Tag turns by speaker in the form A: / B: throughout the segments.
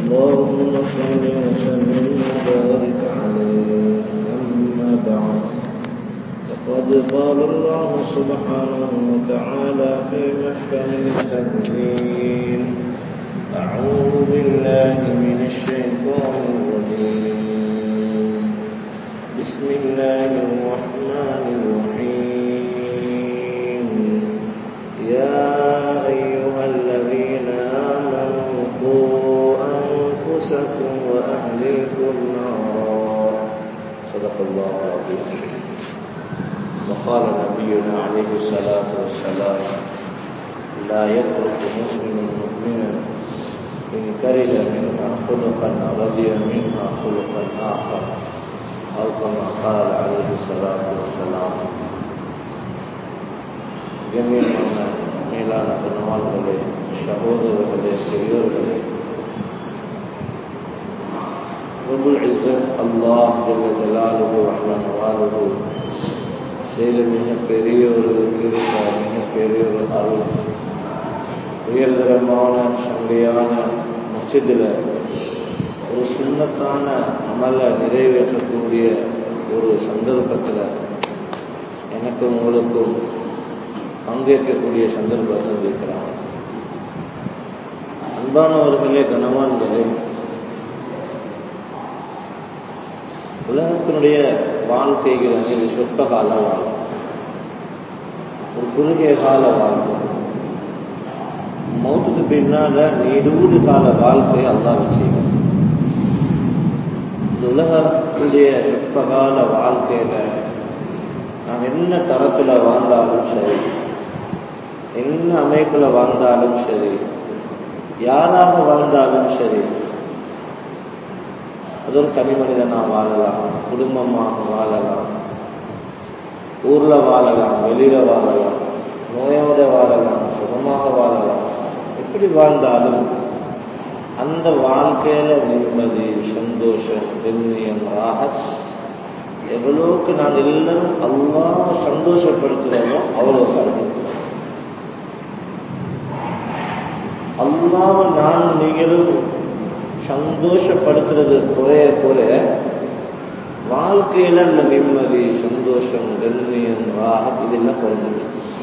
A: اللهم صل وسلم وبارك عليه أما بعد فقد قال الله سبحانه وتعالى في محكم التنزيل أعوذ بالله من الشيطان الرجيم بسم الله الرحمن الرحيم يا أيها الذين آمنوا قوا أنفسكم وأهليكم نارا صدق الله العظيم وقال نبينا عليه الصلاة والسلام لا يترك مسلم مؤمنا إن كره منها خلقا رضي منها خلقا آخر أو كما قال عليه الصلاة والسلام கண்ணியமான மேலான பெருமாள்களே சகோதரர்களே பெரியோர்களே ரபுல் இஸ்ஸத் அல்லாஹ் ஜல்ல ஜலாலுஹு ரஹ்மன் வாலுஹு செய்த மிக பெரிய ஒரு கிருப மிக பெரிய ஒரு அருள் உயர்தரமான சங்கையான மசிதில் ஒரு சுண்ணத்தான அமலை நிறைவேற்றக்கூடிய ஒரு சந்தர்ப்பத்தில் எனக்கும் உங்களுக்கும் பங்கேற்கக்கூடிய சந்தர்ப்பத்தை இருக்கிறாங்க அன்பானவர்களே கனவான்களே உலகத்தினுடைய வாழ்க்கைகள் இது சொற்ப கால வாழ்க்கை ஒரு குறுகிய கால வாழ்க்கை மௌத்துக்கு பின்னால நீடூறு கால வாழ்க்கை அல்லா விஷயம் இந்த உலகத்துடைய சொற்பகால வாழ்க்கையில நாம் என்ன தரத்துல வாழ்ந்தாலும் சரி என்ன அமைப்புல வாழ்ந்தாலும் சரி யாராக வாழ்ந்தாலும் சரி அது ஒரு தனி மனிதனா வாழலாம் குடும்பமாக வாழலாம் ஊர்ல வாழலாம் வெளியில வாழலாம் நோயோட வாழலாம் சுகமாக வாழலாம் எப்படி வாழ்ந்தாலும் அந்த வாழ்க்கையில நிம்மதி சந்தோஷம் பெண்ணியம் ராகத் எவ்வளவுக்கு நாங்கள் எல்லாரும் அல்லா சந்தோஷப்படுத்துகிறோமோ அவ்வளவு கிடைக்கும் அல்லாவை நான் நீங்களும் சந்தோஷப்படுத்துறது குறைய குறைய வாழ்க்கையில அந்த நிம்மதி சந்தோஷம் கண்ணியம் ராகம் இதெல்லாம் குறைஞ்சது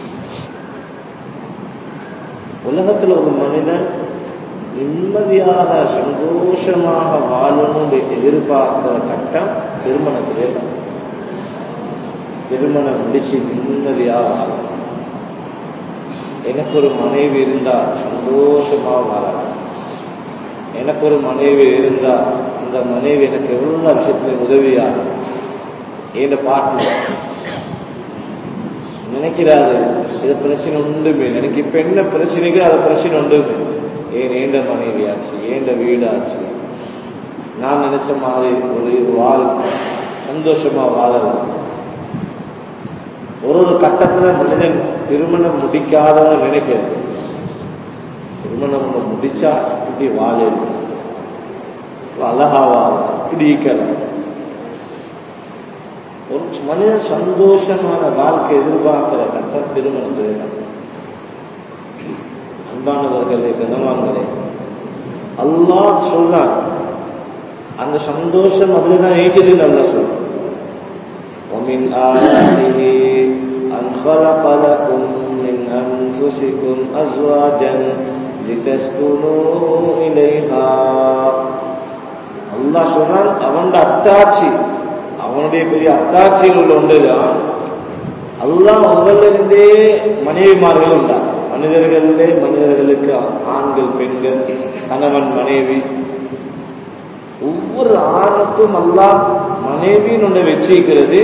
A: உலகத்தில் ஒரு மனிதன் நிம்மதியாக சந்தோஷமாக வாழணும் எதிர்பார்க்கிற கட்டம் திருமணத்திலே தான் திருமணம் முடிச்சு நிம்மதியாக வாழணும் எனக்கு ஒரு மனைவி இருந்தா சந்தோஷமா வாழலாம் எனக்கு ஒரு மனைவி இருந்தா அந்த மனைவி எனக்கு எவ்வளவு விஷயத்துல உதவியா என் பாட்டு நினைக்கிறாரு இது பிரச்சனை உண்டுமே எனக்கு இப்ப என்ன பிரச்சனைக்கு அது பிரச்சனை உண்டுமே ஏன் ஏண்ட மனைவியாச்சு ஏண்ட வீடாச்சு நான் நினைச்ச மாதிரி ஒரு வாழ் சந்தோஷமா வாழலாம் ஒரு ஒரு கட்டத்துல மனிதன் திருமணம் முடிக்காதவன் நினைக்கிறது திருமணம் ஒன்று முடிச்சா இப்படி வாழ அழகாவா இப்படி இருக்கலாம் ஒரு மனிதன் சந்தோஷமான வாழ்க்கை எதிர்பார்க்கிற கட்டம் திருமணத்தில் அன்பானவர்களே கனவான்களே அல்லாஹ் சொல்றான் அந்த சந்தோஷம் அதுலதான் ஏகுது நல்ல சொல்றான் ومن آياته أن خلق لكم من أنفسكم أزواجا لتسكنوا إليها அல்லாஹ் சொன்னால் அவன் அத்தாட்சி அவனுடைய பெரிய அத்தாட்சியில் உள்ள ஒன்றுதான் அல்லாஹ் உங்களிலிருந்தே மனைவிமார்கள் உண்டா மனிதர்களிலே மனிதர்களுக்கு ஆண்கள் பெண்கள் கணவன் மனைவி ஒவ்வொரு ஆணுக்கும் அல்லாஹ் மனைவின்னு ஒன்று வச்சிருக்கிறது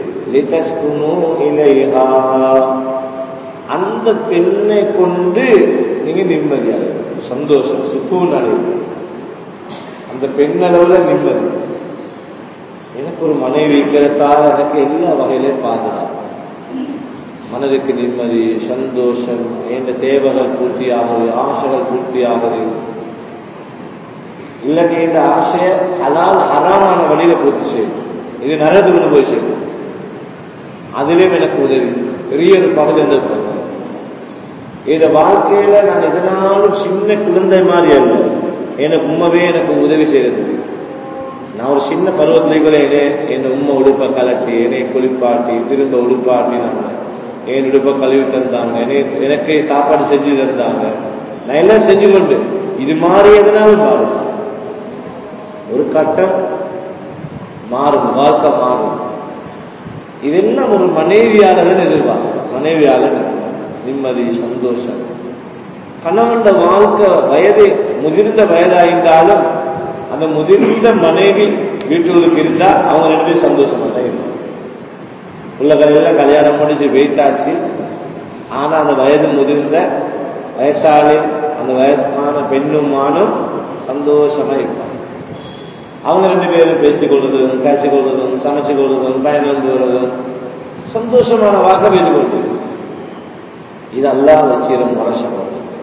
A: இலைஹா அந்த பெண்ணை கொண்டு நீங்க நிம்மதியாக சந்தோஷம் சுக்கூன் அடைவு அந்த பெண்ணளவுல நிம்மதி எனக்கு ஒரு மனைவி இருக்கிறதால எனக்கு எல்லா வகையிலையும் பாதுகாப்பு மனதுக்கு நிம்மதி சந்தோஷம் எந்த தேவைகள் பூர்த்தி ஆகுது ஆசைகள் பூர்த்தி ஆகுது இல்லைன்னு இந்த ஆசையை அலால் ஹராமான வழியில பூர்த்தி செய்யும் இது நரதுன்னு போய் செய்யும் அதிலும் எனக்கு உதவி பெரிய ஒரு பகுதி இந்த வாழ்க்கையில நான் எதனாலும் சின்ன குழந்தை மாதிரி அல்ல எனக்கு உண்மைவே எனக்கு உதவி செய்யறது நான் ஒரு சின்ன பருவத்துல கூட என்னை என் உண்மை உடுப்பை கலட்டி என்னை குளிப்பாட்டி திரும்ப உடுப்பாட்டினாங்க என் உடுப்பை கழுவி தந்தாங்க என்னை எனக்கு சாப்பாடு செஞ்சு தந்தாங்க நான் எல்லாம் செஞ்சு கொண்டு இது மாறி எதனாலும் மாறும் ஒரு கட்டம் மாறும் வாழ்க்கை மாறும் இதெல்லாம் ஒரு மனைவியாளர் எதிர்பார்க்கும் மனைவியாளர் நிம்மதி சந்தோஷம் கணவன் வாழ்க்கை வயது முதிர்ந்த வயதாயிருந்தாலும் அந்த முதிர்ந்த மனைவி வீட்டுக்கு இருந்தா அவங்க ரெண்டு பேரும் சந்தோஷமா தான் இருக்கும் பிள்ளைகளெல்லாம் கல்யாணம் முடிச்சு வெயிட்டாச்சு ஆனா அந்த வயது முதிர்ந்த வயசாளி அந்த வயசான பெண்ணும் மானும் சந்தோஷமா இருப்பாங்க அவங்க ரெண்டு பேரும் பேசிக் கொள்வதும் பேசிக் கொள்வதும் சமைச்சு கொள்வதும் பயணம் போவதும் சந்தோஷமான வாக்க வைத்து கொண்டு இது அல்லா வச்சிரும் வருஷம்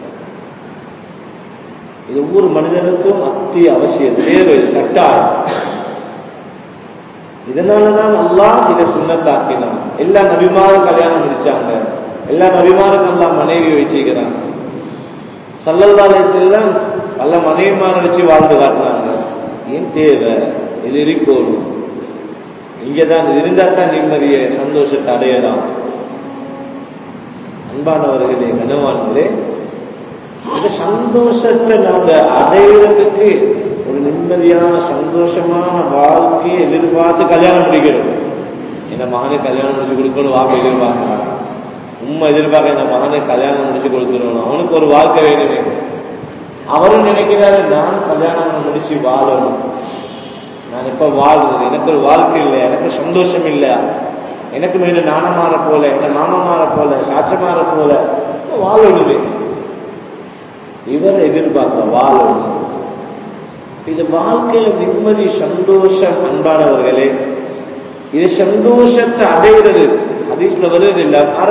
A: இது ஒவ்வொரு மனிதனுக்கும் அத்தி அவசியம் தேவை கட்டாயம் இதனாலதான் அல்லாஹ் இதை சுண்ணத்தாக்கினான் எல்லா நபிமாரும் கல்யாணம் முடிச்சாங்க எல்லா நபிமாருக்கும் எல்லாம் மனைவி வச்சிருக்கிறாங்க சல்லல்லாலே செல்லம் பல மனைவிமாரை வச்சு வாழ்ந்து காட்டினாங்க ஏன் தேவை இது இருக்கணும் இங்கதான் இருந்தா தான் நிம்மதியை சந்தோஷத்தை அடையலாம் அன்பானவர்களே கனவான்களே இந்த சந்தோஷத்தை நாங்க அடையிறதுக்கு ஒரு நிம்மதியான சந்தோஷமான வாழ்க்கையை எதிர்பார்த்து கல்யாணம் முடிக்கிறோம் என்ன மகனை கல்யாணம் முடிச்சு கொடுக்கணும் வாங்க எதிர்பார்க்கிறான் உண்மை எதிர்பார்க்க இந்த மகனை கல்யாணம் முடிச்சு கொடுத்துடணும் அவனுக்கு ஒரு வாழ்க்கை வேணுமே அவரும் நினைக்கிறாரு நான் கல்யாணம் முடிச்சு வாழணும் நான் இப்ப வாழ்றது எனக்கு ஒரு வாழ்க்கை இல்லை எனக்கு சந்தோஷம் இல்லை எனக்கு மேல நாணமாற போல என்ன மாமமாற போல சாட்சமாற போல வாழணுமே இவர் எதிர்பார்க்க வாழணும் இது வாழ்க்கையில நிம்மதி சந்தோஷம் அன்பானவர்களே இது சந்தோஷத்தை அடைகிறது ஹதீஸ்ல வருது இல்ல அற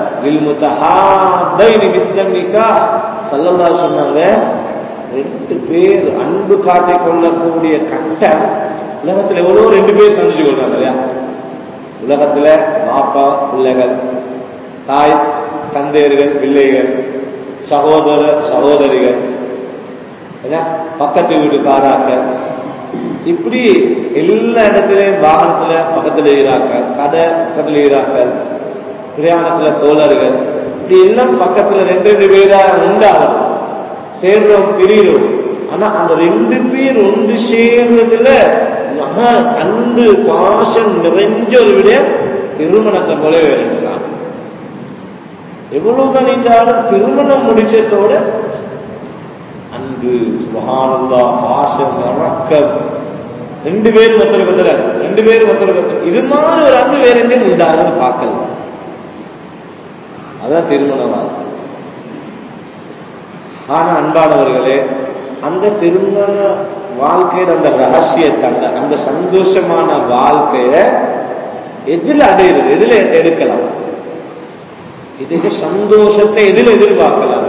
A: வில்முத்தஹாபைனிக்கா சல்லல்லா சொன்னாங்க ரெண்டு பேர் அன்பு காட்டிக் கொள்ளக்கூடிய கட்டம் உலகத்துல எவ்வளவு ரெண்டு பேர் சந்திச்சு கொள்றாங்க இல்லையா உலகத்துல பாப்பா பிள்ளைகள் தாய் தந்தையர்கள் பிள்ளைகள் சகோதர சகோதரிகள் பக்கத்து வீட்டுக்காராக்க இப்படி எல்லா இடத்துலயும் வாகனத்துல பக்கத்துல ஈராக்க கடை பக்கத்துல ஈராக்க பிரயாணத்துல தோழர்கள் இப்படி எல்லாம் பக்கத்துல ரெண்டு ரெண்டு பேரா உண்டாகும் சேர்றோம் பிரியிறோம் ஆனா அந்த ரெண்டு பேர் ஒன்று சேர்றதுல மகா அன்பு பாசம் நிறைஞ்ச ஒரு விட திருமணத்தை போல வேண்டாம் எவ்வளவுதான் இருந்தாலும் திருமணம் முடிச்சதோட அன்பு சுகானந்தா பாசம் இறக்கம் ரெண்டு பேரும் ஒருத்தருக்கு ஒருத்தர் ரெண்டு பேரும் ஒருத்தருக்கு ஒருத்தர் இது மாதிரி ஒரு அன்பு வேற எங்கேயும் உண்டாகுன்னு பார்க்கல அதான் திருமணம் ஆனா அன்பானவர்களே அந்த திருமண வாழ்க்கையில அந்த ரகசியத்தை அந்த அந்த சந்தோஷமான வாழ்க்கைய எதில் அடையிறது எதுல எடுக்கலாம் இதுக்கு சந்தோஷத்தை எதில் எதிர்பார்க்கலாம்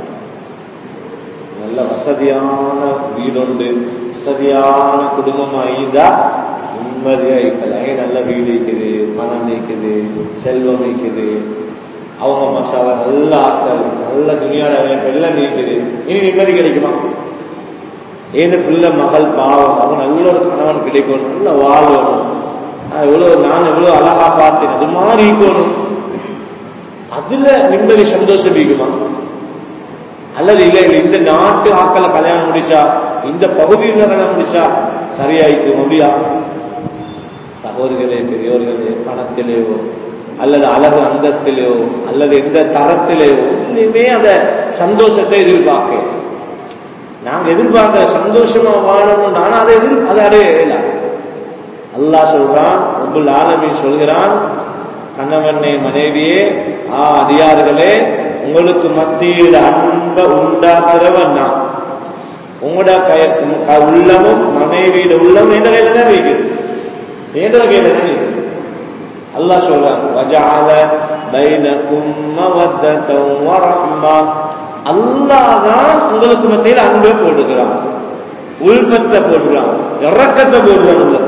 A: நல்ல வசதியான வீடுண்டு வசதியான குடும்பம் ஆயிதா நிம்மதியா இருக்கலாம் ஏன் நல்ல வீடு இருக்குது பணம் நீக்குது செல்வம் நீக்குது அவங்க மசாலா நல்ல ஆட்கள் நல்ல துணியாட எல்லாம் நீக்குது இனி நிம்மதி கிடைக்குமா ஏன்னு பிள்ளை மகள் பாவம் அவங்க நல்ல ஒரு கணவன் கிடைக்கணும் நல்ல வாழணும் எவ்வளவு நான் எவ்வளவு அழகா பார்த்தேன் அது மாதிரி இருக்கணும் அதுல நிம்மதி சந்தோஷம் இருக்குமா அல்லது இல்ல இல்ல இந்த நாட்டு ஆக்களை கல்யாணம் முடிச்சா இந்த பகுதியில் கல்யாணம் முடிச்சா சரியாயிக்கும் அப்படியா சகோதரிகளே பெரியோர்களே பணத்திலேயோ அல்லது அழகு அந்தஸ்திலேயோ அல்லது எந்த தரத்திலேயோ ஒன்றுமே அந்த சந்தோஷத்தை எதிர்பார்க்க நாங்க எதிர்பார்க்க சந்தோஷமா வாழணும் ஆனா அதை எதிர் அதை அடையல அல்லாஹ் சொல்றான் உங்கள் ஆலமி சொல்கிறான் கணவனே மனைவியே ஆ அதிகாரிகளே உங்களுக்கு மத்தியில் அன்ப உண்டாக்குறவன் நான் உங்களோட கய உள்ளமும் மனைவியில உள்ளமும் எந்த கையில தான் வைக்குது எந்த கையில தான் இருக்குது அல்லாஹ் சொல்றான் வஜால பைனக்கும் மவத்தம் வரஹ்மா அல்லாஹ் தான் உங்களுக்கு மத்தியில் அன்பை போட்டுக்கிறான் உள்பத்தை போட்டுறான் இறக்கத்தை போடுறான் உள்ள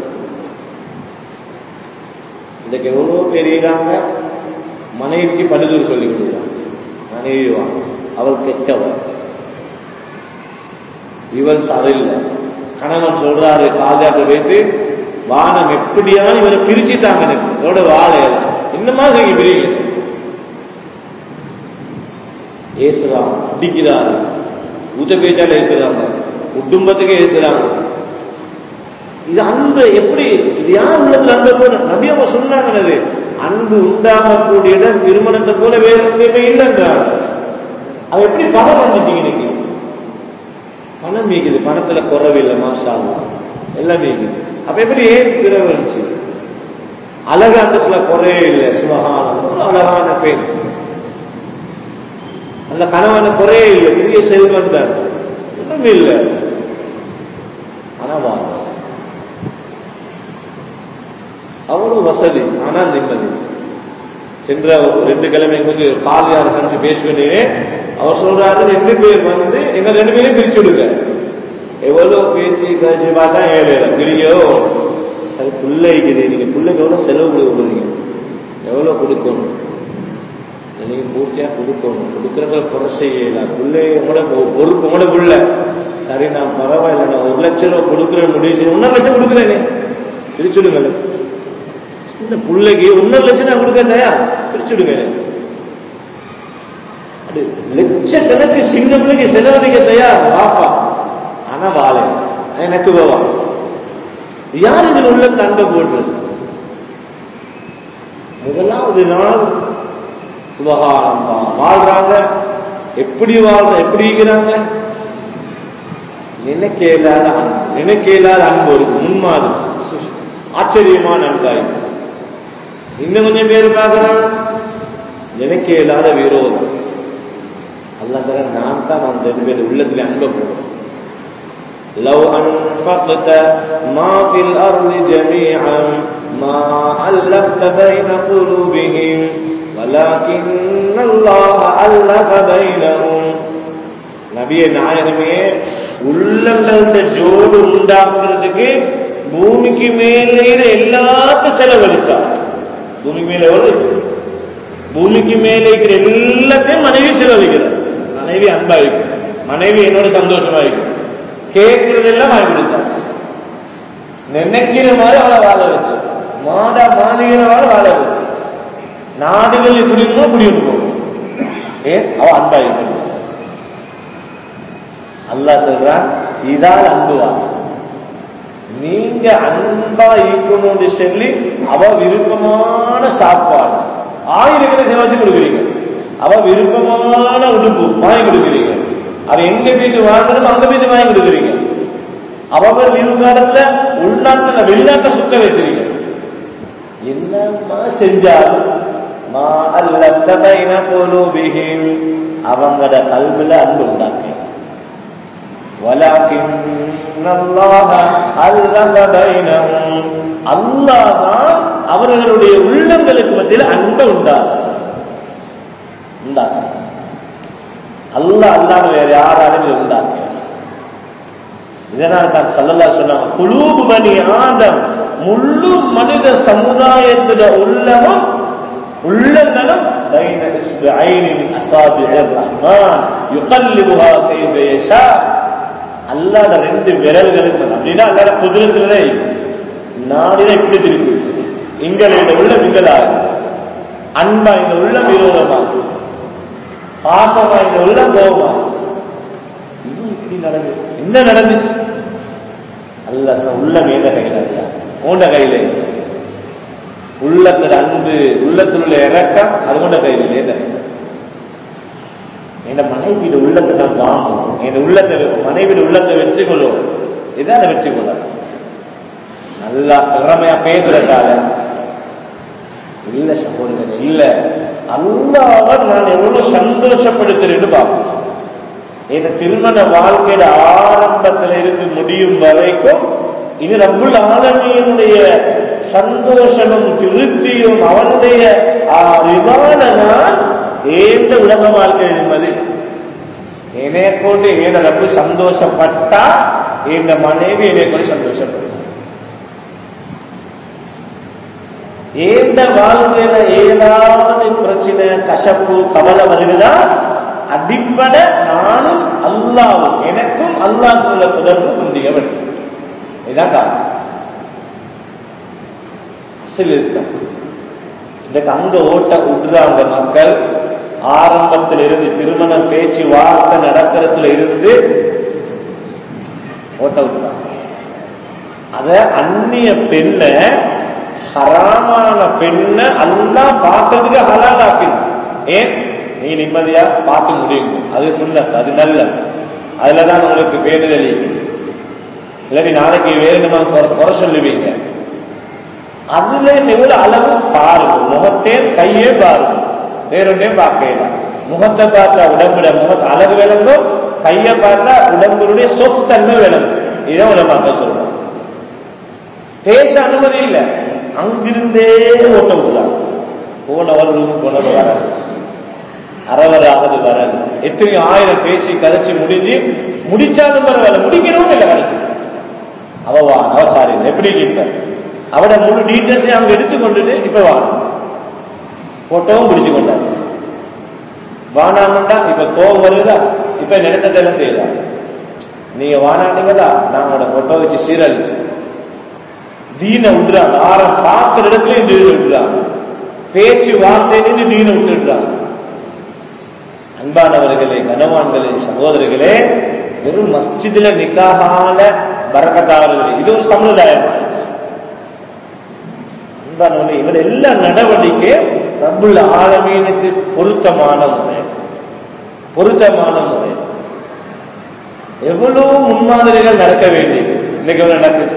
A: இன்றைக்கு எவ்வளவு பெரியறாங்க மனைவிக்கு படுதல் சொல்லி கொடுக்குறான் மனைவி அவள் கெட்டவள் இவர் சரியில்லை கணவன் சொல்றாரு காஜாட்ட வைத்து வானம் எப்படியாவது இவரை பிரிச்சுட்டாங்க எனக்கு இதோட வாழையில இன்னமா செய்ய பிரியல ஏசுறான் அடிக்கிறாரு ஊத்த பேச்சால ஏசுறாங்க குடும்பத்துக்கு ஏசுறாங்க இது அன்பு எப்படி இது யார் உள்ளத்துல அன்பு போல நபி அவங்க சொன்னாங்க அன்பு உண்டாகக்கூடிய இடம் திருமணத்தை போல வேற எங்கேயுமே இல்லைன்றாங்க அது எப்படி பணம் வந்துச்சு இன்னைக்கு பணம் மீக்குது பணத்துல குறவில்லை மாஷா அல்லாஹ். எல்லாம் மீக்குது அப்ப எப்படி ஏன் பிறகு வந்துச்சு அழகு அந்தஸ்துல குறையே இல்லை சுபகானம் ஒரு அழகான பெண் அந்த கணவன குறையே இல்லை பெரிய செல்வம் தான் ஒன்றும் இல்லை ஆனா வாங்க அவ்வளவு வசதி ஆனால் நிம்மதி சென்ற ஒரு ரெண்டு கிழமை வந்து காலியார் சென்று பேசுவேனே அவர் சொல்றாரு ரெண்டு பேர் வந்து எங்க ரெண்டு பேரையும் பிரிச்சு விடுங்க எவ்வளவு பேச்சு கழிச்சு பார்த்தா ஏழு பிரியோ அது பிள்ளைக்குது நீங்க பிள்ளைக்கு எவ்வளவு செலவு கொடுக்குறீங்க எவ்வளவு கொடுக்கணும் நீங்க பூர்த்தியா கொடுக்கணும் கொடுக்கறத குறை செய்யலாம் பிள்ளை கூட பொறுப்பு கூட புள்ள சரி நான் பரவாயில்ல நான் ஒரு லட்சம் ரூபாய் கொடுக்குறேன் முடிவு செய்ய ஒன்னரை லட்சம் கொடுக்குறேனே பிரிச்சுடுங்களேன் இந்த பிள்ளைக்கு ஒன்னரை லட்சம் நான் கொடுக்க தயார் பிரிச்சுடுங்க அது லட்சக்கணக்கு சின்ன பிள்ளைக்கு செலவழிக்க தயார் பாப்பா ஆனா வாழை எனக்கு போவா யார் இதில் உள்ள தண்டை போடுறது முதலாவது நாள் சுபகாரம் தான் வாழ்றாங்க எப்படி வாழ்ற எப்படி இருக்கிறாங்க நினைக்க இல்லாத அன்பு நினைக்க இல்லாத அன்பு ஒரு முன்மாதிரி ஆச்சரியமான அன்பாய் இன்னும் கொஞ்சம் பேர் பார்க்கிறான் நினைக்க இல்லாத விரோதம் அல்லாஹ் சார் நான் தான் அந்த ரெண்டு பேர் உள்ளத்தில் அன்பை போடுறேன் لو أنفقت ما في الأرض جميعا ما ألفت بين قلوبهم ولكن الله ألف بينهم நபிய நாயகமே உள்ளங்கள்ட ஜோடு உண்டாக்குறதுக்கு பூமிக்கு மேலே எல்லாத்தையும் செலவழிச்சார் பூமிக்கு மேல எவ்வளவு பூமிக்கு மேலே இருக்கிற எல்லாத்தையும் மனைவி செலவழிக்கிறார் மனைவி அன்பா இருக்கு மனைவி என்னோட சந்தோஷமா இருக்கு கேட்கறதெல்லாம் வாங்கி கொடுத்தார் நினைக்கிற மாதிரி அவளை வாழ வச்சு மாதா மாநிலவாழ வாழ வச்சு நாடுகளில் குடியுமோ குடியும் போகும் ஏன் அவ அன்பா இருக்கு அல்லாஹ் சொல்றான் இதால் அன்புவா நீங்க அன்பா இருக்கணும்னு சொல்லி அவ விருப்பமான சாப்பாடு ஆயிரக்கணை செலவச்சு கொடுக்குறீங்க அவ விருப்பமான உடுப்பு வாங்கி கொடுக்குறீங்க அவ எங்க போயிட்டு வாங்கணும் அங்க போயிட்டு வாங்கி கொடுக்குறீங்க அவங்க நிறுவனத்துல உள்நாட்டுல வெளிநாட்டை சுத்த வச்சிருக்கீங்க என்னமா செஞ்சாலும் மா அல்ல பைன குலூபிஹிம் அவங்களோட கல்வில அன்பு உண்டாக்கு ولكن الله ألف بينهم அல்லாஹ் தான் அவர்களுடைய உள்ளங்களுக்கு மத்தியில் அன்பை உண்டாக்கு உண்டாக்கு அல்லாஹ் அல்லாம வேற யாராலும் இதை உண்டாக்கு இதனால் தான் சல்லல்லா சொன்னாங்க குலூபு பனி ஆதம் முழு மனித சமுதாயத்துல உள்ளமும் உள்ளங்களும் بين إصبعين من أصابع الرحمن يقلبها كيف يشاء அல்லாத ரெண்டு விரல்களுக்கு அப்படின்னா அல்லாத குதிரத்திலே நாடில இப்படி திருப்பி இங்கள் இந்த உள்ள விங்கலாக அன்பா இந்த உள்ள விரோதமா பாசமா இந்த உள்ள கோபமா இது இப்படி நடந்து என்ன நடந்துச்சு அல்ல உள்ள மேல கையில உண்ட கையில உள்ளத்துல அன்பு உள்ளத்தில் உள்ள இறக்கம் அது கொண்ட கையில இல்லையே என் மனைவியோட உள்ளத்தை நான் வாங்கணும் என் உள்ளத்தை மனைவியோட உள்ளத்தை வெற்றி கொள்ளும் இதான் வெற்றி கொள்ள நல்லா திறமையா பேசுறதால இல்ல சகோதரன் இல்ல அல்லாவ நான் எவ்வளவு சந்தோஷப்படுத்துறேன்னு பார்ப்போம் இந்த திருமண வாழ்க்கையில ஆரம்பத்தில் இருந்து முடியும் வரைக்கும் இது ரப்புல் ஆலமியினுடைய சந்தோஷமும் திருப்தியும் அவனுடைய விமான நான் ஏந்த உலக வாழ்க்கை என்பது என்னைய கொண்டு ஏன ரப்பு சந்தோஷப்பட்டா இந்த மனைவி என்னை கொண்டு சந்தோஷப்படும் ஏந்த வாழ்க்கையில ஏதாவது பிரச்சனை கசப்பு கவலை வருகிறதா அடிப்படை நானும் அல்லாவும் எனக்கும் அல்லாஹுள்ள தொடர்பு முந்திய வேண்டும் இதான் காரணம் அசல் இருக்கம் இதுக்கு அங்க ஓட்ட விடுறாங்க மக்கள் ஆரம்பத்தில் இருந்து திருமணம் பேச்சு வார்த்தை நடக்கிறதுல இருந்து ஓட்ட விடுறாங்க அத அந்நிய பெண்ண ஹராமான பெண்ண எல்லாம் பார்க்கறதுக்கு ஹலால் ஆக்கிடும் ஏன் நீ நிம்மதியா பார்த்து முடியும் அது சுண்ணத் அது நல்ல அதுலதான் உங்களுக்கு வேண்டுதல் இல்லாட்டி நாளைக்கு வேணுமா குறை சொல்லுவீங்க அதுல எவ்வளவு அளவு பாருங்க முகத்தே கையே பாருங்க வேறொன்றையும் பார்க்கல முகத்தை பார்த்தா உடம்புல முகத்தை அழகு விளங்கும் கையை பார்த்தா உடம்புடைய சொத்தன்மை விளங்கும் இதை உடம்பாக்க சொல்றோம் பேச அனுமதி இல்லை அங்கிருந்தே ஓட்ட விடுறாங்க போனவர் ரூம் போனவர் வர அறவர் ஆகுது வர எத்தனையோ ஆயிரம் பேசி கதைச்சு முடிஞ்சு முடிச்சாலும் பரவாயில்ல முடிக்கணும் இல்லை கடைசி அவவா அவசாரி எப்படி இருக்க அவட முழு டீட்டெயில்ஸையும் அவங்க எடுத்து கொண்டுட்டு இப்ப வாணும் போட்டோவும் பிடிச்சு கொண்டாச்சு வானாமண்டா இப்ப கோவம் வருதா இப்ப நினைச்சதெல்லாம் செய்யலாம் நீங்க வானானீங்களா நான் உங்களோட போட்டோ வச்சு சீரழிச்சு தீன விடுறாங்க ஆரம் பார்க்கிற இடத்துலயும் தீன விடுறாங்க பேச்சு வார்த்தையிலிருந்து தீன விட்டுடுறாங்க அன்பானவர்களே கனவான்களே சகோதரர்களே வெறும் மஸ்ஜிதுல நிக்காகால பறக்கத்தாவர்கள் இது ஒரு சமுதாயம் அன்பானவர்களே இவர் எல்லா நடவடிக்கை ரப்புல் ஆலமீனுக்கு பொருத்தமான முறை பொருத்தமான முறை எவ்வளவு முன்மாதிரிகள் நடக்க வேண்டியது இன்னைக்கு எவ்வளவு நடக்குது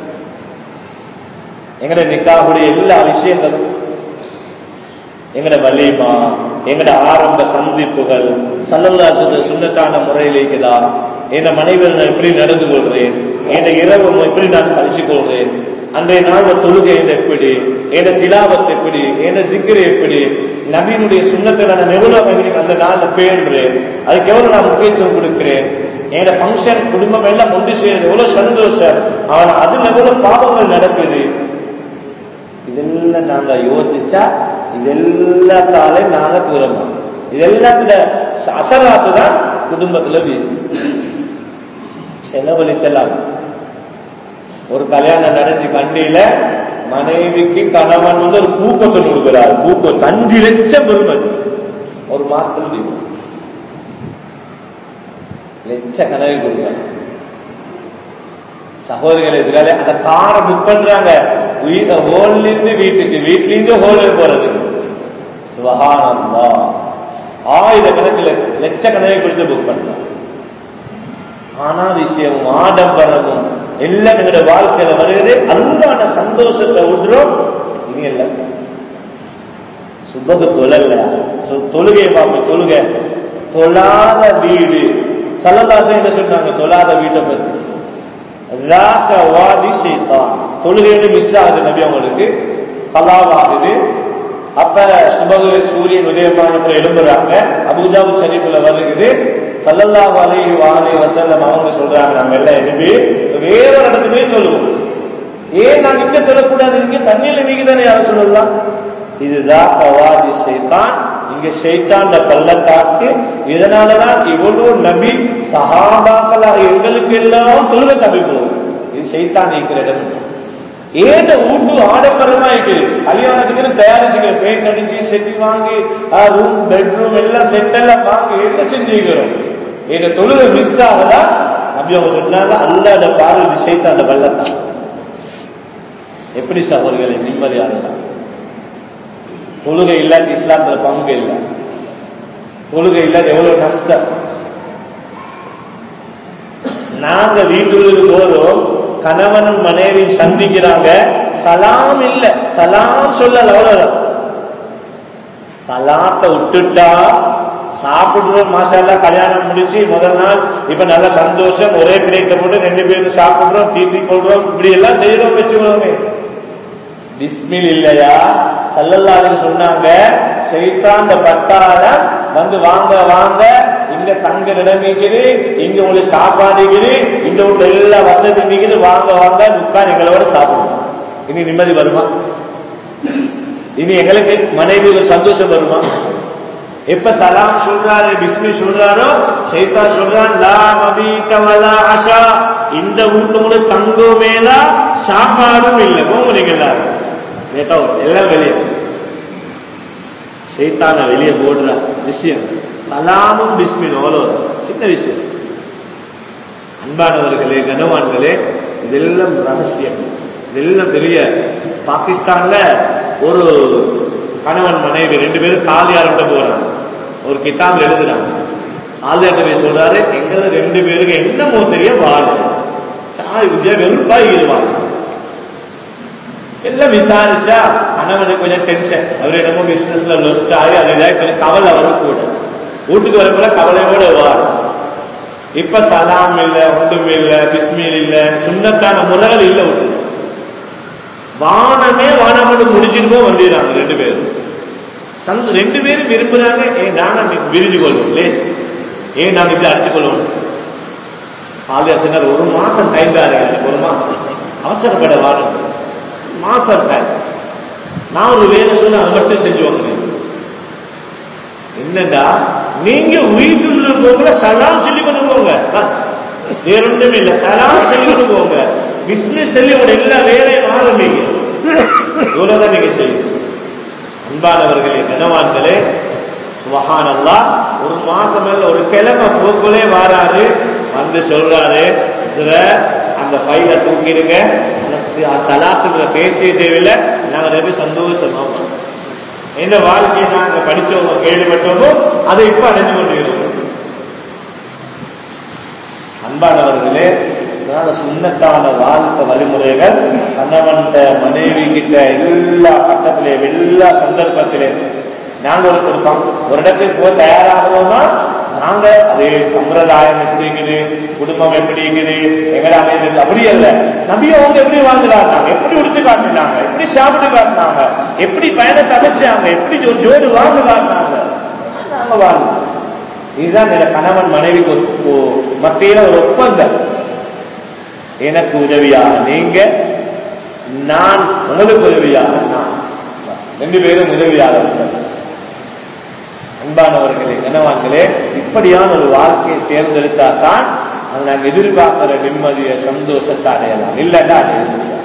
A: எங்கட நிக்காவுடைய எல்லா விஷயங்களும் எங்கட வலிமா எங்கட ஆரம்ப சந்திப்புகள் சல்லல்லாசு சுண்ணத்தான முறையில் இருக்குதா என் மனைவியில் நான் எப்படி நடந்து கொள்றேன் என் இரவு எப்படி நான் கழிச்சு கொள்றேன் அன்றைய நாள் தொழுகை எப்படி என் திலாவத் எப்படி என் சிக்கர் எப்படி நபியினுடைய சுண்ணத்தை நான் எவ்வளவு அந்த நாளில் பேடுறேன் அதுக்கு எவ்வளவு நான் முக்கியத்துவம் கொடுக்கிறேன் என் ஃபங்க்ஷன் குடும்பம் எல்லாம் ஒன்று சேருது எவ்வளவு சந்தோஷம் அவன் அதுல எவ்வளவு பாவங்கள் நடக்குது இதெல்லாம் நாங்க யோசிச்சா இதெல்லாத்தாலே நாங்க தூரமா இதெல்லாத்துல அசராத்து தான் குடும்பத்துல வீசு செலவழிச்சலாம் ஒரு கல்யாணம் நடந்து கண்டியில மனைவிக்கு கணவன் வந்து ஒரு பூக்கத்தை கொடுக்கிறார் பூக்கம் அஞ்சு லட்சம் பெருமதி ஒரு மாசத்துல தீபம் லட்ச கணக்கு கொடுக்கிறார் சகோதரிகள் இருக்கிறாரு அந்த காரை புக் பண்றாங்க ஹோல்ல இருந்து வீட்டுக்கு வீட்ல இருந்து ஹோல் போறது சுபகானந்தா ஆயிரக்கணக்கில் லட்சக்கணக்கை கொடுத்து புக் பண்றாங்க ஆனா விஷயமும் ஆடம்பரமும் எல்லாம் எங்களுடைய வாழ்க்கையில வருகிறது அன்பான சந்தோஷத்தை விடுறோம் இது எல்லாம் சுபகு தொழல தொழுகை பார்ப்போம் தொழுகை தொழாத வீடு சல்லதாசன் என்ன சொன்னாங்க தொழாத வீட்டை பத்தி வாதி செய்தான் தொழுகைன்னு மிஸ் ஆகுது நபி அவங்களுக்கு கலாவாகுது அப்ப சுபகு சூரியன் உதயமானத்துல எழும்புறாங்க அபுதாபு ஷரீஃப்ல வருகிறது சல்லல்லாஹு அலைஹி வாலி வஸல்லம் அவங்க சொல்றாங்க நம்ம எல்லாம் எழுப்பி வேற ஒரு இடத்துக்கு போய் சொல்லுவோம் ஏன் நான் இங்க சொல்லக்கூடாது இங்க தண்ணியில நீங்க தானே யாரும் சொல்லலாம் இதுதான் கவாதி செய்தான் இங்க ஷைத்தாண்ட பள்ளத்தாக்கு இதனாலதான் இவ்வளவு நபி சஹாபாக்களா எங்களுக்கு எல்லாம் தொழுக தப்பி போகுது இது ஷைத்தான் இருக்கிற இடம் ஏந்த வீட்டு ஆடம்பரமா இருக்குது கல்யாணத்துக்கு தயாரிச்சுக்கிற பெயிண்ட் அடிச்சு செட்டி வாங்கி ரூம் பெட்ரூம் எல்லாம் செட் எல்லாம் வாங்கி என்ன செஞ்சுக்கிறோம் எங்க தொழுக மிஸ் ஆகுதா நபி அவங்க சொன்னாங்க அல்லாத பார்வை விஷயத்த அந்த பள்ளத்தான் எப்படி சகோதரிகளை நிம்மதியானதான் தொழுகை இல்லாத இஸ்லாத்துல பங்கு இல்லை தொழுகை இல்லாத எவ்வளவு கஷ்டம் நாங்க வீட்டுக்கு போறோம் கணவனும் மனைவியும் சந்திக்கிறாங்க சலாம் இல்ல சலாம் சொல்லல அவ்வளவுதான் சலாத்தை விட்டுட்டா சாப்பிடுறோம் மாசாலா கல்யாணம் முடிச்சு முதல் நாள் இப்ப நல்ல சந்தோஷம் ஒரே பிளேட்டை போட்டு ரெண்டு பேரும் சாப்பிடுறோம் தீட்டி கொள்றோம் இப்படி எல்லாம் செய்யறோம் வச்சுக்கிறோமே பிஸ்மில் இல்லையா சல்லல்லாரு சொன்னாங்க செய்தாந்த பட்டால வந்து வாங்க வாங்க இங்க தங்க நிலைமைக்குது இங்க உங்களுக்கு சாப்பாடு இருக்குது இங்க உள்ள எல்லா வசதி இருக்குது வாங்க வாங்க உட்கார் எங்களோட சாப்பிடுவோம் இனி நிம்மதி வருமா இனி எங்களுக்கு மனைவி ஒரு சந்தோஷம் வருமா எப்ப சலாம் சொல்றாரு பிஸ்மி சொல்றாரோ சைத்தா சொல்றான் லா மபீக வலா அஷா இந்த வீட்டு தங்கம் மேல சாப்பாடும் இல்லை போங்க நீங்க எல்லாரும் கேட்டா எல்லாம் வெளியே சைத்தான வெளியே போடுற விஷயம் சலாமும் பிஸ்மின் அவ்வளோ சின்ன விஷயம் அன்பானவர்களே கனவான்களே இதெல்லாம் ரகசியம் இதெல்லாம் பெரிய பாகிஸ்தான்ல ஒரு கணவன் மனைவி ரெண்டு பேரும் காலியார்கிட்ட போறாங்க ஒரு கிதாப் எழுதுறாங்க காலியார்கிட்ட போய் சொல்றாரு எங்களை ரெண்டு பேருக்கு என்னமோ தெரிய வாழ சாய் விஜய வெறுப்பா இருவாங்க எல்லாம் விசாரிச்சா கணவனுக்கு கொஞ்சம் டென்ஷன் அவர் என்னமோ பிசினஸ்ல லொஸ்ட் ஆகி அது இதாகி கொஞ்சம் கவலை வரும் கூட வீட்டுக்கு வரக்குள்ள கவலையோட வாழும் இப்ப சலாம் இல்ல ஒன்றும் இல்ல பிஸ்மில் இல்ல சுண்ணத்தான முறைகள் இல்ல விட்டு வானமே வானமோடு முடிச்சிருக்கோ வந்துடுறாங்க ரெண்டு பேரும் தங்க ரெண்டு பேரும் விரும்புறாங்க ஏ நாங்க விரிஞ்சு கொள்வோம் லேஸ் ஏன் நாங்க இப்படி அடிச்சு கொள்வோம் ஆலியா சொன்னார் ஒரு மாசம் டைம் தான் எனக்கு ஒரு மாசம் அவசரப்பட வாரம் மாசம் டைம் நான் ஒரு வேலை சொன்ன அதை மட்டும் செஞ்சு வாங்க என்னடா நீங்க வீட்டுல போக சலாம் சொல்லி கொண்டு போங்க பஸ் வேற ஒன்றும் இல்ல சலாம் சொல்லி கொண்டு போங்க பிசினஸ் சொல்லி உங்க எல்லா வேலையும் ஆரம்பிங்க இவ்வளவுதான் நீங்க செய்யுங்க அன்பானவர்களே கனவான்களே சுபஹானல்லா ஒரு மாசம் இல்ல ஒரு கிழமை போக்குலே வாராரு வந்து சொல்றாரு இதுல அந்த பையில தூக்கிடுங்க தலாத்துங்கிற பேச்சே தேவையில்லை நாங்க ரொம்ப சந்தோஷமா போறோம். எந்த வாழ்க்கையை நாங்க படிச்சோமோ கேள்விப்பட்டோமோ அதை இப்ப அடைஞ்சு கொண்டிருக்கிறோம் அன்பானவர்களே அதனால சுண்ணத்தான வாழ்க்கை வழிமுறைகள் கணவன்கிட்ட மனைவி கிட்ட எல்லா கட்டத்திலே எல்லா சந்தர்ப்பத்திலே நாங்க ஒரு கொடுப்போம் ஒரு இடத்துக்கு போய் தயாராகிறோம்னா நாங்க அதே சம்பிரதாயம் எப்படி இருக்குது குடும்பம் எப்படி இருக்குது எங்கட அமைதி அப்படி அல்ல நபி அவங்க எப்படி வாழ்ந்துடாங்க எப்படி உடுத்து காட்டினாங்க எப்படி சாப்பிட்டு காட்டினாங்க எப்படி பயணத்தை அமைச்சாங்க எப்படி ஒரு ஜோடு வாழ்ந்து காட்டினாங்க நாங்க வாழ்ந்தோம் இதுதான் என் கணவன் மனைவிக்கு ஒரு மத்தியில ஒரு ஒப்பந்தம் எனக்கு உதவியாக நீங்க நான் உங்களுக்கு உதவியாக நான் ரெண்டு பேரும் உதவியாக அன்பானவர்களே கனவான்களே இப்படியான ஒரு வாழ்க்கையை தேர்ந்தெடுத்தா தான் அது நாங்கள் எதிர்பார்க்கிற நிம்மதிய சந்தோஷத்தை அடையலாம் இல்லைன்னா அடைய முடியாது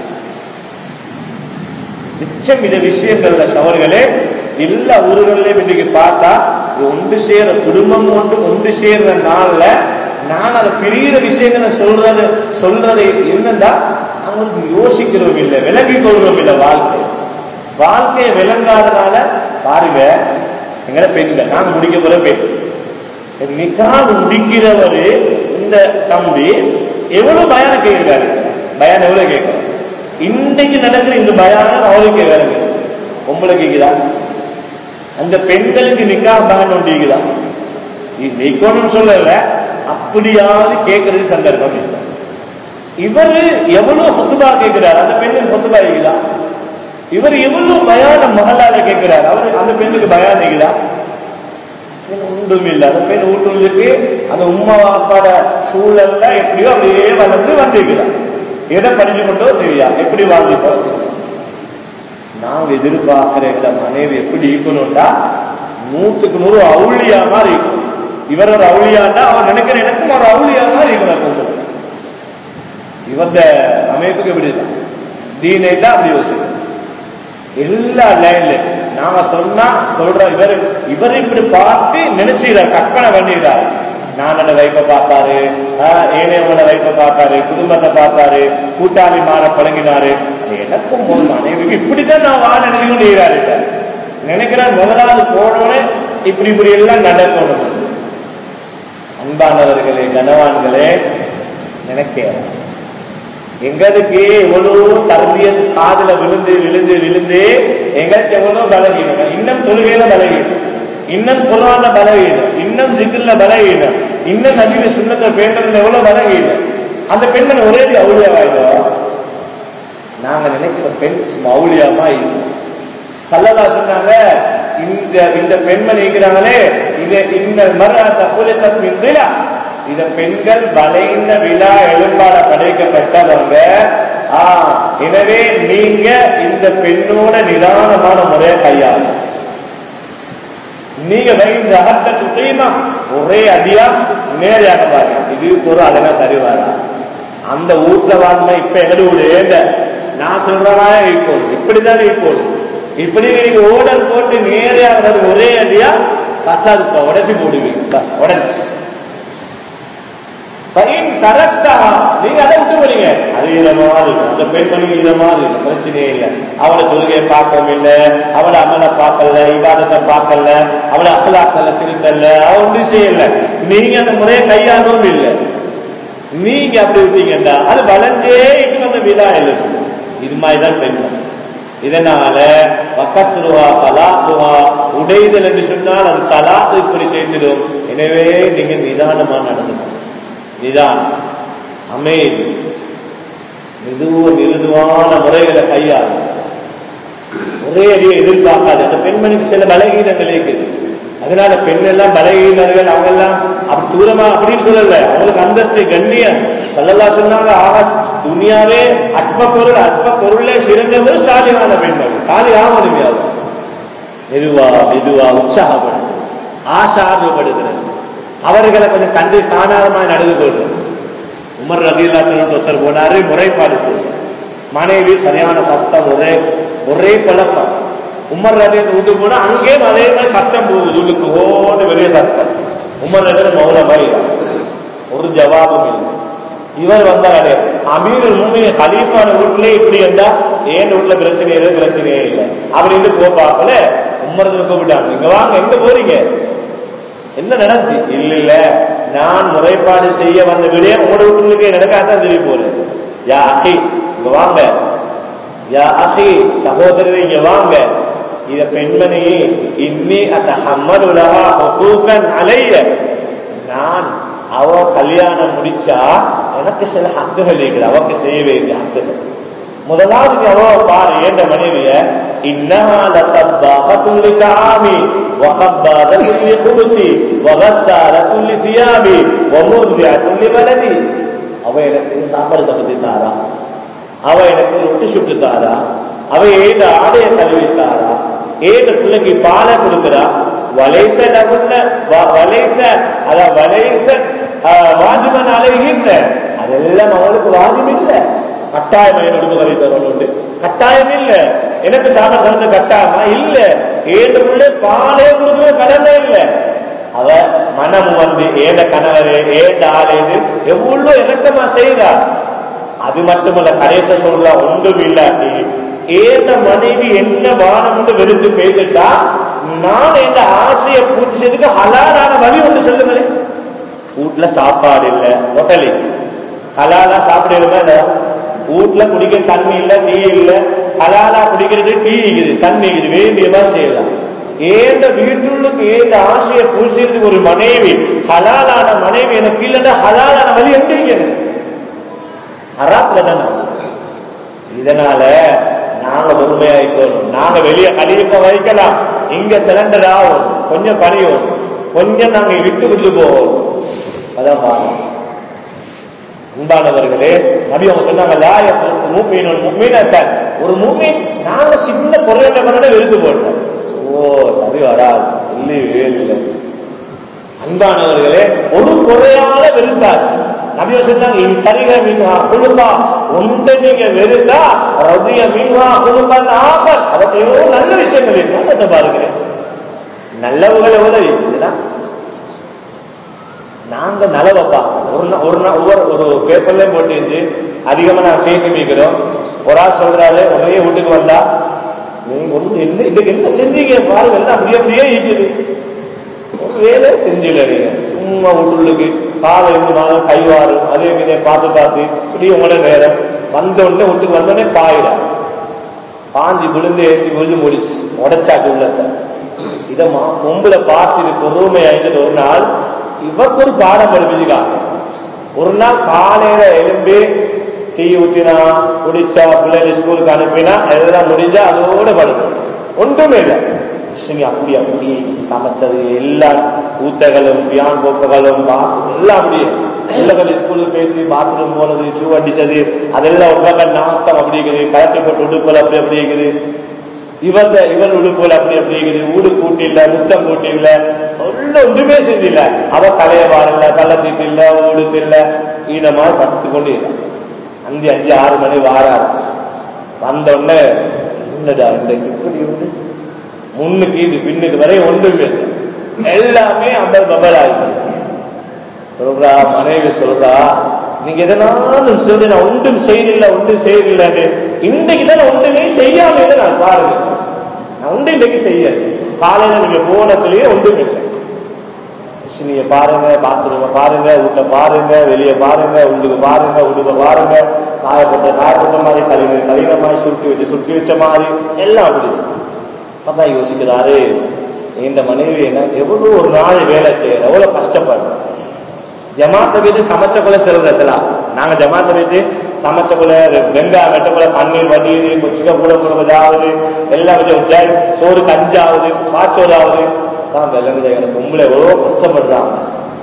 A: மிச்சம் இந்த விஷயங்கள்ல சவர்களே எல்லா ஊர்களையும் இன்னைக்கு பார்த்தா இது ஒன்று சேர குடும்பம் ஒன்று ஒன்று சேர்ற நாள்ல நான் அதை பிரிகிற விஷயங்களை சொல்றது சொல்றது என்னன்னா அவங்களுக்கு யோசிக்கிறோம் இல்லை விலகி கொள்றோம் இல்லை வாழ்க்கை வாழ்க்கையை விளங்காதனால பாருங்க எங்களை பெண்கள் நாங்க முடிக்க போற பெண் நிக்காது முடிக்கிறவரு இந்த தம்பி எவ்வளவு பயான கேட்கிறாரு பயான் எவ்வளவு கேட்கிறார் இன்னைக்கு நடக்கிற இந்த பயானம் அவருக்கு வேறுங்க உங்களை கேக்குதா அந்த பெண்களுக்கு நிக்கா பயான் ஒன்றிக்குதா நிக்கணும்னு சொல்லல அப்படியாவது கேட்கறது சந்தர்ப்பம் இல்லை இவரு எவ்வளவு சொத்துபா கேட்கிறார் அந்த பெண்ணுக்கு சொத்துபா இருக்குதா இவர் எவ்வளவு பயான மகளால கேட்கிறார் அவர் அந்த பெண்ணுக்கு பயான் இருக்குதா ஒன்றும் இல்லை அந்த பெண் ஊட்டுறதுக்கு அந்த உம்மா அப்பாட சூழல்ல எப்படியோ அப்படியே வளர்ந்து வந்திருக்கிறார் எதை படிச்சு கொண்டோ தெரியா எப்படி வாழ்ந்துட்டோ நாங்க எதிர்பார்க்கிற இந்த மனைவி எப்படி இருக்கணும்டா நூற்றுக்கு நூறு அவுளியா மாதிரி இருக்கணும் இவர் ஒரு அவுளியாண்டா அவன் நினைக்கிற எனக்கும் ஒரு அவுளியா மாதிரி இருக்கணும் இவந்த அமைப்புக்கு எப்படிதான் தீனை தான் அப்படி யோசிக்கணும் எல்லா லைன்ல நாம சொன்னா சொல்ற இவர் இவர் இப்படி பார்த்து நினைச்சுக்கிறார் கற்பனை பண்ணிடுறாரு நானோட வைப்ப பார்த்தாரு ஏழையோட வைப்ப பார்த்தாரு குடும்பத்தை பார்த்தாரு கூட்டாளி மாற பழங்கினாரு எனக்கும் ஒரு மனைவிக்கு இப்படித்தான் நான் வாழ நினைக்கிறாரு நினைக்கிறேன் முதலாவது போனோன்னு இப்படி இப்படி எல்லாம் நடக்கணும் அன்பானவர்களே கனவான்களே நினைக்கிறேன் எங்களுக்கு எவ்வளவு தர்பியத் காதுல விழுந்து விழுந்து விழுந்து எங்களுக்கு எவ்வளவு பலகீனம் இன்னும் தொழுகையில பலகீனம் இன்னும் குரான பலகீனம் இன்னும் ஜிகில்ல பலகீனம் இன்னும் நவீன சுண்ணத்தை பேட்டர்ல எவ்வளவு பலகீனம் அந்த பெண்கள் ஒரே அவுளியாவாயிடும் நாங்க நினைக்கிற பெண் அவுளியாமா இல்லை சல்லதா சொன்னாங்க இந்த இந்த பெண்மணி இருக்கிறாங்களே இது இந்த மரணத்தை புலித்தா இத பெண்கள் வளைந்த விழா எலும்பால படைக்கப்பட்டவங்க ஆ எனவே நீங்க இந்த பெண்ணோட நிதானமான முறையை கையாளும் நீங்க வைந்த அகத்த துத்தையுமா ஒரே அடியா நேரையாக பாருங்க இது ஒரு அதெல்லாம் சரி வரா அந்த வீட்டுல வாழ்ந்தா இப்ப எங்கட வீடு ஏங்க நான் சொல்றதா இப்போது இப்படிதான் இப்போது இப்படி நீங்க ஓடல் போட்டு நேரையாக வர்றது ஒரே அடியா கசாது உடைச்சு போடுவீங்க பஸ் உடைச்சு பையன் கரெக்டா நீங்க அதை விட்டு போறீங்க அது இத மாதிரி அந்த பெண்மணிக்கு இத மாதிரி பிரச்சனையே இல்லை அவளை தொழுகையை பார்க்கவும் இல்லை அவளை அமலை பார்க்கல இவாதத்தை பார்க்கல அவளை அசலாக்கல திருத்தல்ல அவ ஒன்றும் செய்யல நீங்க அந்த முறையை கையாளவும் இல்லை நீங்க அப்படி விட்டீங்கன்னா அது வளைஞ்சே இட்டு வந்த விழா எழுது இது மாதிரிதான் பெண்கள் இதனால வக்கசுருவா தலாத்துவா உடைதல் என்று சொன்னால் அது தலாத்து இப்படி செய்திடும் எனவே நீங்க நிதானமா நடந்துக்கணும் நிதானம் அமைதி மெதுவ மிருதுவான முறைகளை கையாளும் ஒரே அடியை எதிர்பார்க்காது அந்த பெண்மணிக்கு சில பலகீனங்கள் இருக்குது அதனால பெண் எல்லாம் பலகீனர்கள் அவங்க எல்லாம் அப்படி தூரமா அப்படின்னு சொல்லல அவங்களுக்கு அந்தஸ்து கண்ணியம் சொல்லலா சொன்னாங்க ஆகாஷ் துனியாவே அற்ப பொருள் அற்ப பொருளே சிறந்தது சாலியான பெண்மணி சாலி ஆகணும் மெதுவா மெதுவா உற்சாகப்படுது ஆசார்வப்படுகிறது அவர்களை கொஞ்சம் கண்டு காணாதமா நடந்து கொள்றது உமர் ரபீல்லாத்தன் ஒருத்தர் போனாரு முறைப்பாடு செய்ய மனைவி சரியான சத்தம் ஒரே ஒரே குழப்பம் உமர் ரபீல் வீட்டு போனா அங்கேயும் அதே மாதிரி சத்தம் போகுது உள்ளுக்கு ஓடு பெரிய சத்தம் உமர் ரபீல் மௌனமாய் ஒரு ஜவாபும் இல்லை இவர் வந்தாரு அமீர் உண்மையை ஹலீஃபான வீட்டுல இப்படி இருந்தா ஏன் வீட்டுல பிரச்சனை எதுவும் பிரச்சனையே இல்லை அப்படின்னு போ பார்க்கல உமர் கூப்பிட்டாங்க இங்க வாங்க எங்க போறீங்க என்ன நடந்துச்சு இல்ல இல்ல நான் முறைப்பாடு செய்ய வந்த விடயம் உங்களோட வீட்டுக்கு நடக்காதான் தெரிய போறேன் யா அகி இங்க வாங்க யா அகி சகோதரர் இங்க வாங்க இத பெண்மணி இன்னி அத்த ஹம்மது உலகா ஹுகூகன் அலைய நான் அவ கல்யாணம் முடிச்சா எனக்கு சில ஹக்குகள் இருக்குது அவக்கு செய்ய வேண்டிய ஹக்குகள் முதலாவது நீ அவ பாரு ஏண்ட மனைவிய இன்னமா லத்தப்பாகத்துல் லிதாமி வஹப்பாதத்துல் லிகுபுசி வகஸ்ஸாரத்துல் லிசியாபி வமுர்திஅத்துல் லிவலதி அவ எனக்கு சாப்பாடு சமைச்சு தாரா அவ எனக்கு ரொட்டி சுட்டு தாரா அவ ஏத ஆடைய கழுவி தாரா ஏத பிள்ளைக்கு பாலை கொடுக்குறா வலைச லகுன்ன வலைச அத வலைச வாஜிபன் அலைகின்ற அதெல்லாம் அவளுக்கு வாஜிப் இல்லை கட்டாயம் எனக்கு உதவி தரணும் கட்டாயம் இல்ல எனக்கு சாப்பாடு தரது கட்டாயமா இல்ல ஏழுக்குள்ள பாலே கொடுக்குற கடமை இல்ல அவ மனம் வந்து ஏத கணவரே ஏத ஆளேது எவ்வளவு இறக்கமா செய்தா அது மட்டுமல்ல கடைச சொல்ல ஒன்றும் இல்லாட்டி ஏத மனைவி என்ன வானம் வந்து வெறுத்து பெய்துட்டா நான் எந்த ஆசையை பூர்த்தி செய்துக்கு ஹலாலான வழி ஒன்று சொல்லுங்களேன் வீட்டுல சாப்பாடு இல்ல ஹோட்டலி ஹலாலா சாப்பிடுறதா வீட்டுல குடிக்க தண்ணி இல்ல டீ இல்ல ஹலாலா குடிக்கிறது டீ இருக்குது தண்ணி இருக்குது வேண்டியதா செய்யலாம் ஏந்த வீட்டுள்ளுக்கு ஏந்த ஆசையை பூசிறதுக்கு ஒரு மனைவி ஹலாலான மனைவி எனக்கு இல்லைன்னா ஹலாலான வழி எங்க இருக்குது ஹராத்துல தானே இதனால நாங்க பொறுமையாயிக்கணும் நாங்க வெளியே கழிவுக்க வைக்கலாம் இங்க சிலிண்டர் ஆகும் கொஞ்சம் பணியும் கொஞ்சம் நாங்க விட்டு விட்டு போவோம் அதான் பாருங்க அன்பானவர்களே நபி அவங்க சொன்னாங்க மூமீனத்தான் ஒரு மூமீன் நாங்க சின்ன பொருளை பண்ண வெறுத்து போட்டோம் ஓ சரி வராது சொல்லி வேலை அன்பானவர்களே ஒரு குறையால வெறுத்தாச்சு நபிய சொன்னாங்க இன் கரிக மீன்ஹா குழுப்பா ஒன்றை நீங்க வெறுத்தா ரதிய மீன்ஹா குழுப்பான் ஆபர் அவற்றையோ நல்ல விஷயங்கள் இருக்கு அதை பாருங்க நல்லவங்களை உதவி இருக்குதுன்னா நாங்க நலவைப்பா ஒரு நா- ஒரு நா- ஒவ்வொரு ஒரு பேப்பர்ல போட்டு அதிகமா நான் கேட்க மீக்கிறோம் ஒரு ஆள் சொல்றாரு உடனே வீட்டுக்கு வந்தா நீங்க ஒண்ணு என்ன இதுக்கு என்ன செஞ்சீங்க பாருங்க எல்லாம் அப்படியே அப்படியே இருக்குது ஒரு வேலை செஞ்சல நீங்க சும்மா உள்ளுக்கு காலை இருந்து நாள் கைவாறு அதே மீதே பார்த்து பார்த்து இப்படி உங்களோட நேரம் வந்த உடனே வீட்டுக்கு வந்த உடனே பாயிடா பாஞ்சு விழுந்து ஏசி விழுந்து முடிச்சு உடைச்சாக்கு உள்ளத்தை இதமா பொம்பளை பார்த்து இது பொறுமையாயிட்டு ஒரு நாள் இவருக்கு ஒரு பாடம் படிப்பிச்சுக்காங்க ஒரு நாள் காலையில எழும்பி டீ ஊத்தினா குடிச்சா பிள்ளைங்க ஸ்கூலுக்கு அனுப்பினா எல்லாம் முடிஞ்சா அதோட படுக்கும் ஒன்றுமே இல்லை கிருஷ்ணி அப்படி அப்படி சமைச்சது எல்லா ஊத்தகளும் பியான் போக்குகளும் பா- எல்லாம் அப்படியே பிள்ளைகள் ஸ்கூலுக்கு போயிட்டு பாத்ரூம் போனது ஷூ அடிச்சது அதெல்லாம் ஒரு பக்கம் நாத்தம் அப்படி இருக்குது கலட்டி போட்டு உடுப்பல் அப்படி அப்படி இருக்குது இவன் இவன் உடுப்புல அப்படி அப்படி இருக்குது ஊடு கூட்டி இல்ல முத்தம் கூட்டி இல்ல ஒன்னும் ஒன்றுமே செஞ்சில்ல அவ தலைய பாருல கள்ளத்தீட்டு இல்ல ஊடுத்து இல்ல இந்த மாதிரி படுத்து கொண்டு இல்லை அஞ்சு அஞ்சு ஆறு மணி வாராரு வந்த உடனே என்னடா இன்றைக்கு இப்படி உண்டு முன்னுக்கு இது பின்னுக்கு வரை ஒன்றுமே இல்லை எல்லாமே அம்பல் பம்பல் ஆகி சொல்றா மனைவி சொல்றா நீங்க எதனாலும் சொல்லி நான் ஒன்றும் செய்யல ஒன்றும் செய்யலன்னு இன்றைக்கு தான் ஒன்றுமே செய்யாம நான் பாருங்க நான் ஒன்றும் இன்றைக்கு செய்ய காலையில நீங்க போனதுலயே ஒன்றும் இல்லை நீங்க பாருங்க பாத்ரூம பாருங்க வீட்டை பாருங்க வெளியே பாருங்க உள்ளுக்கு பாருங்க உடுக்க பாருங்க காயப்பட்ட காயப்பட்ட மாதிரி கழிவு கழின மாதிரி சுருட்டி வச்சு சுருட்டி வச்ச மாதிரி எல்லாம் அப்படி அப்பா யோசிக்கிறாரு இந்த மனைவி என்ன எவ்வளவு ஒரு நாள் வேலை செய்யற எவ்வளவு கஷ்டப்படுற ஜமாத்த வீட்டு சமைச்ச கொலை செல்ற சிலா நாங்க ஜமாத்த வீட்டு சமைச்ச கொலை வெங்காயம் வெட்ட கொலை பன்னீர் வடியுது கொச்சிக்க கூட கொடுப்பதாவது எல்லாம் கொஞ்சம் சோறு கஞ்சாவது பாச்சோறாவது தான் விளங்குது எனக்கு பொம்பளை எவ்வளோ கஷ்டப்படுறாங்க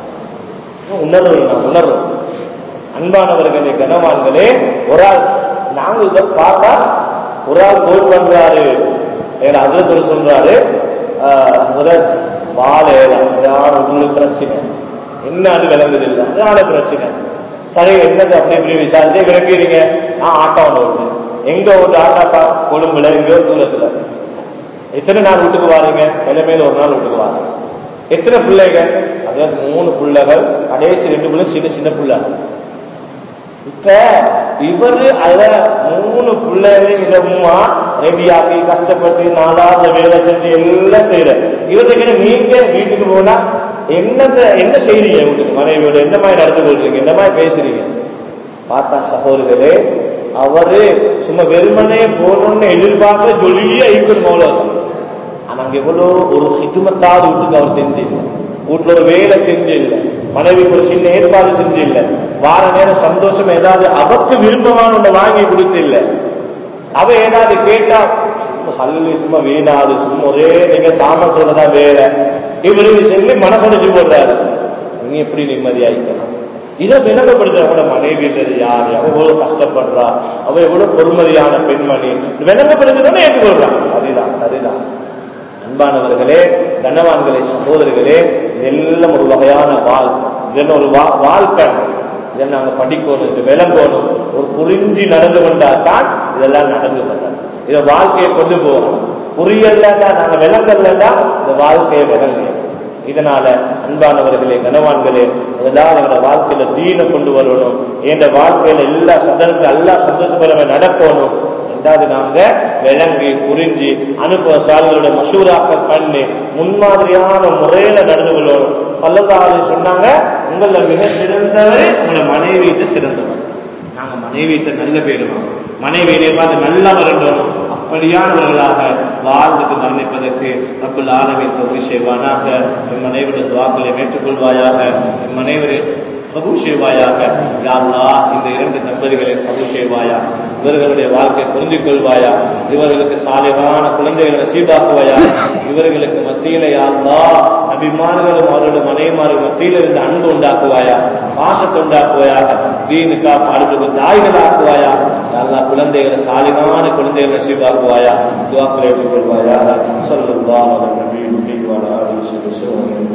A: உணர்வு நான் உணர்றோம் அன்பானவர்களே கனவான்களே ஒரு ஆள் நாங்க இதை பார்த்தா ஒரு ஆள் கோல் பண்றாரு எங்க அதிரத்துல சொல்றாரு ஹசரத் வாழை சரியான உங்களுக்கு பிரச்சனை என்னன்னு விளங்குது இல்லை அதனால பிரச்சனை சரி என்னது அப்படி இப்படி விசாரிச்சு விளக்கிறீங்க நான் ஆட்டோ ஒன்று ஓட்டுறேன் எங்க ஒரு ஆட்டாப்பா கொழும்புல எங்கேயோ தூரத்துல எத்தனை நாள் வீட்டுக்கு வாரீங்க கிழமையில ஒரு நாள் வீட்டுக்கு வாரீங்க எத்தனை பிள்ளைகள் அதாவது மூணு பிள்ளைகள் கடைசி ரெண்டு பிள்ளை சின்ன சின்ன பிள்ளை இப்ப இவரு அத மூணு பிள்ளைகளையும் இந்த உமா ரெடியாக்கி கஷ்டப்பட்டு நாலாவது வேலை செஞ்சு எல்லாம் செய்யற இவருக்கு நீங்க வீட்டுக்கு போனா என்னத்த என்ன செய்றீங்க வீட்டுக்கு மனைவியோட என்ன மாதிரி நடந்து கொள்றீங்க என்ன மாதிரி பேசுறீங்க பார்த்தா சகோதரர்களே அவரு சும்மா வெறுமனே போகணும்னு எதிர்பார்க்க ஜொலியே ஐக்கன் மௌலம் ஆனா அங்க எவ்வளவு ஒரு ஹிதுமத்தாவது வீட்டுக்கு அவர் செஞ்சு வீட்டுல ஒரு வேலை செஞ்சு இல்லை மனைவிக்கு ஒரு சின்ன ஏற்பாடு செஞ்சு இல்லை வார நேரம் சந்தோஷம் ஏதாவது அவக்கு விருப்பமான ஒண்ணு வாங்கி கொடுத்து இல்லை அவ ஏதாவது கேட்டா சும்மா சல்லி சும்மா வீணாது சும்மா ஒரே நீங்க சாம சொல்லதான் வேற இவரு சொல்லி மனசுடைச்சு போடுறாரு நீ எப்படி நிம்மதியாயிக்கலாம் இதை விளங்கப்படுத்துறவங்களோட மனைவின்றது யாரு அவ எவ்வளவு கஷ்டப்படுறா அவ எவ்வளவு பொறுமதியான பெண்மணி விளங்கப்படுத்துறவங்க ஏற்றுக்கொள்றாங்க சரிதான் சரிதான் அன்பானவர்களே கனவான்களே சகோதரர்களே இதெல்லாம் ஒரு வகையான வாழ்க்கை இதெல்லாம் ஒரு வாழ்க்கை இதை நாங்க படிக்கணும் இது விளங்கணும் ஒரு புரிஞ்சு நடந்து கொண்டாதான் இதெல்லாம் நடந்து கொண்டாங்க இதை வாழ்க்கையை கொண்டு போகணும் புரியலன்னா நாங்க விளங்கலன்னா இந்த வாழ்க்கையை விளங்க இதனால அன்பானவர்களே கனவான்களே அதெல்லாம் எங்களோட வாழ்க்கையில தீன கொண்டு வரணும் என்ற வாழ்க்கையில எல்லா சந்தர்ப்பம் எல்லா சந்தோஷபரமே நடக்கணும் ரெண்டாவது நாங்க விளங்கி புரிஞ்சு அனுபவசாலிகளோட மசூராக்கள் பண்ணி முன்மாதிரியான முறையில நடந்து கொள்ளணும் சல்லதாரி சொன்னாங்க உங்கள மிக சிறந்தவர் உங்களோட மனைவியிட்ட சிறந்தவர் நாங்க மனைவியிட்ட நல்ல பேருவோம் மனைவியிலே பார்த்து நல்லா வரணும் அப்படியானவர்களாக வாழ்ந்துட்டு மரணிப்பதற்கு ரப்புல் ஆலமின் தொகுதி செய்வானாக என் மனைவிட துவாக்களை ஏற்றுக்கொள்வாயாக என் மனைவரை கபு செய்வாயாக யாழ்லா இந்த இரண்டு தம்பதிகளை கபு செய்வாயா இவர்களுடைய வாழ்க்கை புரிந்து கொள்வாயா இவர்களுக்கு சாலைவான குழந்தைகளை சீபாக்குவாயா இவர்களுக்கு மத்தியில யாழ்லா அபிமானங்களும் அவர்களுடைய மனைவிமார்கள் மத்தியில் இருந்து அன்பு உண்டாக்குவாயா பாசத்தை உண்டாக்குவாயாக தீனுக்கா பாடுகளுக்கு தாய்கள் ஆக்குவாயா நல்லா குழந்தைகளை சாலிமான குழந்தைகளை சீபாக்குவாயா துவாக்களை ஏற்றுக்கொள்வாயா சொல்லுவா நபி நபி வாழ